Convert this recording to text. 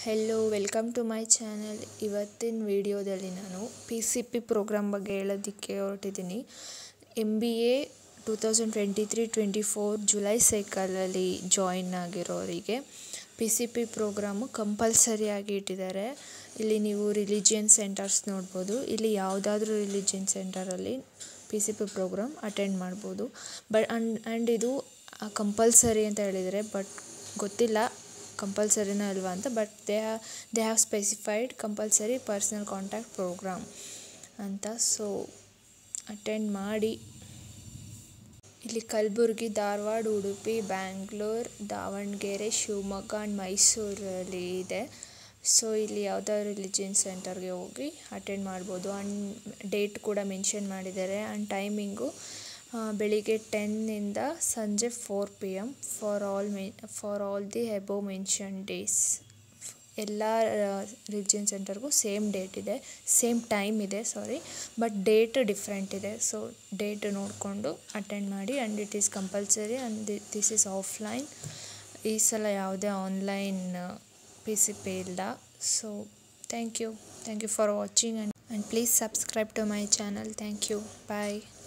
hello welcome to my channel ಇವತ್ತಿನ ವಿಡಿಯೋದಲ್ಲಿ ನಾನು ಪಿ ಸಿ ಪಿ ಪ್ರೋಗ್ರಾಮ್ ಬಗ್ಗೆ ಹೇಳೋದಕ್ಕೆ ಹೊರಟಿದ್ದೀನಿ M B A two thousand twenty three twenty four July ಸೈಕಲಲ್ಲಿ ಜಾಯಿನ್ ಆಗಿರೋರಿಗೆ ಪಿ ಸಿ ಪಿ ಪ್ರೋಗ್ರಾಮು ಕಂಪಲ್ಸರಿಯಾಗಿ ಇಟ್ಟಿದ್ದಾರೆ ಇಲ್ಲಿ ನೀವು ರಿಲಿಜಿಯನ್ ಸೆಂಟರ್ಸ್ ನೋಡ್ಬೋದು ಇಲ್ಲಿ ಯಾವುದಾದ್ರೂ ರಿಲಿಜಿಯನ್ ಸೆಂಟರಲ್ಲಿ P C P program attend ಮಾಡ್ಬೋದು ಬಟ್ ಅಂಡ್ ಆ್ಯಂಡ್ ಇದು ಕಂಪಲ್ಸರಿ ಅಂತ ಹೇಳಿದರೆ ಬಟ್ ಗೊತ್ತಿಲ್ಲ ಕಂಪಲ್ಸರಿನಾ ಅಲ್ವಾ ಅಂತ but they they have specified compulsory personal contact program ಅಂತ ಸೊ ಅಟೆಂಡ್ ಮಾಡಿ ಇಲ್ಲಿ ಕಲಬುರ್ಗಿ ಧಾರವಾಡ ಉಡುಪಿ ಬ್ಯಾಂಗ್ಳೂರ್ ದಾವಣಗೆರೆ ಶಿವಮೊಗ್ಗ ಆ್ಯಂಡ್ ಮೈಸೂರಲ್ಲಿ ಇದೆ ಸೊ ಇಲ್ಲಿ ಯಾವುದಾದ್ರು ರಿಲಿಜಿಯನ್ ಸೆಂಟರ್ಗೆ ಹೋಗಿ ಅಟೆಂಡ್ ಮಾಡ್ಬೋದು ಆ್ಯಂಡ್ ಡೇಟ್ ಕೂಡ ಮೆನ್ಷನ್ ಮಾಡಿದ್ದಾರೆ ಆ್ಯಂಡ್ ಟೈಮಿಂಗು ಬೆಳಿಗ್ಗೆ ಟೆನ್ನಿಂದ ಸಂಜೆ four P M for all ಮೆ for all the above mention days ಎಲ್ಲ ರಿಲಿಜಿಯನ್ ಸೆಂಟರ್ಗೂ ಸೇಮ್ ಡೇಟ್ ಇದೆ ಸೇಮ್ ಟೈಮ್ ಇದೆ ಸಾರಿ ಬಟ್ ಡೇಟ್ ಡಿಫ್ರೆಂಟ್ ಇದೆ ಸೊ ಡೇಟ್ ನೋಡಿಕೊಂಡು ಅಟೆಂಡ್ ಮಾಡಿ and it is compulsory and this is offline ಈ ಸಲ ಯಾವುದೇ ಆನ್ಲೈನ್ ಪಿ ಸಿ ಪಿ ಇಲ್ಲ so thank you thank you for watching and and please subscribe to my channel thank you bye